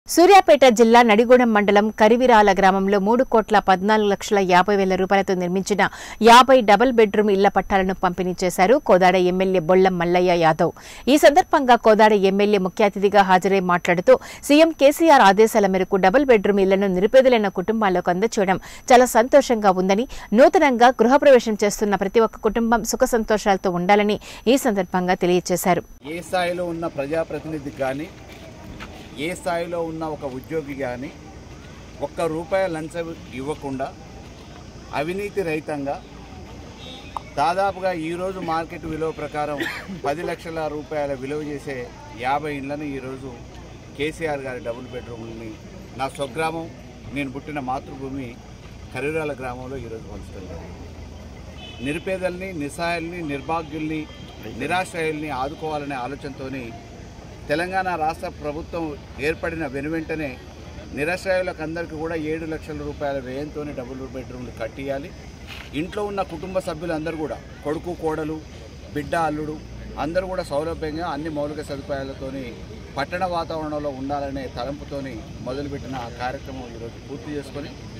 సూర్యాపేట జిల్లా నడిగూడెం మండలం కరివిరాల గ్రామంలో మూడు కోట్ల పద్నాలుగు లక్షల యాభై వేల రూపాయలతో నిర్మించిన యాభై డబుల్ బెడ్రూమ్ ఇళ్ల పట్టాలను పంపిణీ చేశారు కోదాడ ఎమ్మెల్యే బొల్లం మల్లయ్య యాదవ్ ఈ సందర్భంగా కోదాడ ఎమ్మెల్యే ముఖ్య అతిథిగా హాజరై మాట్లాడుతూ సీఎం కేసీఆర్ ఆదేశాల మేరకు డబుల్ బెడ్రూమ్ ఇళ్లను నిరుపేదలైన కుటుంబాలకు అందచేయడం చాలా సంతోషంగా ఉందని నూతనంగా గృహప్రవేశం చేస్తున్న ప్రతి ఒక్క కుటుంబం సుఖ సంతోషాలతో ఉండాలని ఈ సందర్భంగా తెలియజేశారు ఏ స్థాయిలో ఉన్న ప్రజాప్రతినిధి కానీ ఏ స్థాయిలో ఉన్న ఒక ఉద్యోగి కానీ ఒక్క రూపాయి లంచం ఇవ్వకుండా అవినీతి రహితంగా దాదాపుగా ఈరోజు మార్కెట్ విలువ ప్రకారం పది లక్షల రూపాయల విలువ చేసే యాభై ఇండ్లను ఈరోజు కేసీఆర్ గారి డబుల్ బెడ్రూమ్ని నా స్వగ్రామం నేను పుట్టిన మాతృభూమి కరిరాల గ్రామంలో ఈరోజు పంచడం జరిగింది నిరుపేదల్ని నిస్సహాయుల్ని నిర్భాగ్యుల్ని నిరాశ్రయుల్ని ఆదుకోవాలనే ఆలోచనతోని తెలంగాణ రాష్ట్ర ప్రభుత్వం ఏర్పడిన వెనువెంటనే నిరాశ్రయులకు అందరికీ కూడా ఏడు లక్షల రూపాయల వ్యయంతో డబుల్ బెడ్రూమ్లు కట్టియాలి ఇంట్లో ఉన్న కుటుంబ సభ్యులందరూ కూడా కొడుకు కోడలు బిడ్డ అల్లుడు అందరూ కూడా సౌలభ్యంగా అన్ని మౌలిక సదుపాయాలతోని పట్టణ వాతావరణంలో ఉండాలనే తలంపుతోని మొదలుపెట్టిన ఆ కార్యక్రమం ఈరోజు పూర్తి చేసుకొని